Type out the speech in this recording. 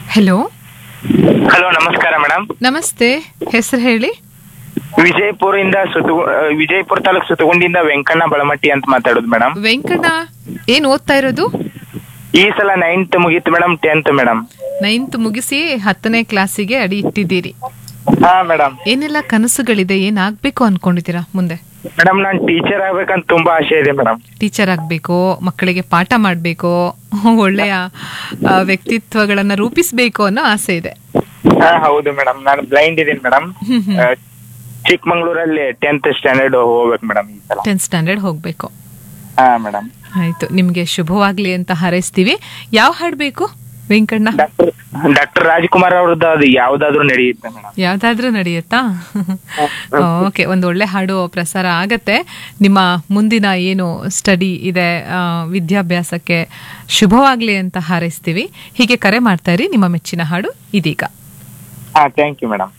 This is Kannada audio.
ಹಲೋ ಹಲೋ ನಮಸ್ಕಾರ ಮೇಡಮ್ ನಮಸ್ತೆ ಹೆಸರು ಹೇಳಿ ವಿಜಯಪುರಿಂದ ಸುತ್ತು ವಿಜಯಪುರ ತಾಲೂಕ್ ಸುತ್ತಗುಂಡಿಯಿಂದ ವೆಂಕಣ್ಣ ಬಳಮಟ್ಟಿ ಅಂತ ಮಾತಾಡೋದು ಮೇಡಮ್ ವೆಂಕಣ್ಣ ಏನ್ ಓದ್ತಾ ಇರೋದು ಈ ಸಲ ನೈನ್ತ್ ಮುಗೀತು ಮೇಡಮ್ ಟೆಂತ್ ಮೇಡಮ್ ನೈನ್ತ್ ಮುಗಿಸಿ ಹತ್ತನೇ ಕ್ಲಾಸಿಗೆ ಅಡಿ ಇಟ್ಟಿದ್ದೀರಿ ಹಾ ಮೇಡಮ್ ಏನೆಲ್ಲ ಕನಸುಗಳಿದೆ ಏನಾಗ್ಬೇಕು ಅನ್ಕೊಂಡಿದ್ದೀರಾ ಮುಂದೆ ಮೇಡಮ್ ನಾನು ಟೀಚರ್ ಆಗ್ಬೇಕಂತ ತುಂಬಾ ಆಸೆ ಇದೆ ಮೇಡಮ್ ಟೀಚರ್ ಆಗ್ಬೇಕು ಮಕ್ಕಳಿಗೆ ಪಾಠ ಮಾಡ್ಬೇಕು ಒಳ್ಳೆಯ ಆ, ವ್ಯಕ್ತಿತ್ವಗಳನ್ನ ರೂಪಿಸ್ಬೇಕು ಅನ್ನೋ ಆಸೆ ಇದೆ ಹಾ ಹೌದು ಮೇಡಮ್ ನಾನು ಬ್ಲೈಂಡ್ ಇದೀನಿ ಮೇಡಮ್ ಹ್ಮ್ ಹ್ಮ್ ಚಿಕ್ಕಮಂಗ್ಳೂರಲ್ಲಿ ಟೆಂತ್ ಸ್ಟ್ಯಾಂಡರ್ಡ್ ಹೋಗ್ಬೇಕು ಮೇಡಮ್ ಈ ಸಲ ಟೆಂತ್ ಸ್ಟ್ಯಾಂಡರ್ಡ್ ಹೋಗ್ಬೇಕು ಹಾ ಮೇಡಮ್ ಆಯ್ತು ನಿಮ್ಗೆ ಶುಭವಾಗ್ಲಿ ಅಂತ ಹಾರೈಸ್ತೀವಿ ಯಾವ ಹಾಡ್ ಬೇಕು ವೆಂಕಣ್ಣ ಡಾಕ್ಟರ್ ಡಾಕ್ಟರ್ ರಾಜ್ಕುಮಾರ್ ಅವ್ರದ್ದು ಅದು ಯಾವ್ದಾದ್ರು ನಡೆಯುತ್ತೆ ಮೇಡಮ್ ಯಾವ್ದಾದ್ರೂ ನಡೆಯುತ್ತಾ ಓಕೆ ಒಂದು ಒಳ್ಳೆ ಹಾಡು ಪ್ರಸಾರ ಆಗತ್ತೆ ನಿಮ್ಮ ಮುಂದಿನ ಏನು ಸ್ಟಡಿ ಇದೆ ಆ, ವಿದ್ಯಾಭ್ಯಾಸಕ್ಕೆ ಶುಭವಾಗ್ಲಿ ಅಂತ ಹಾರೈಸ್ತೀವಿ ಹೀಗೆ ಕರೆ ಮಾಡ್ತಾ ಇರಿ ನಿಮ್ಮ ಮೆಚ್ಚಿನ ಹಾಡು ಇದೀಗ ಹಾ ಥ್ಯಾಂಕ್ ಯು ಮೇಡಮ್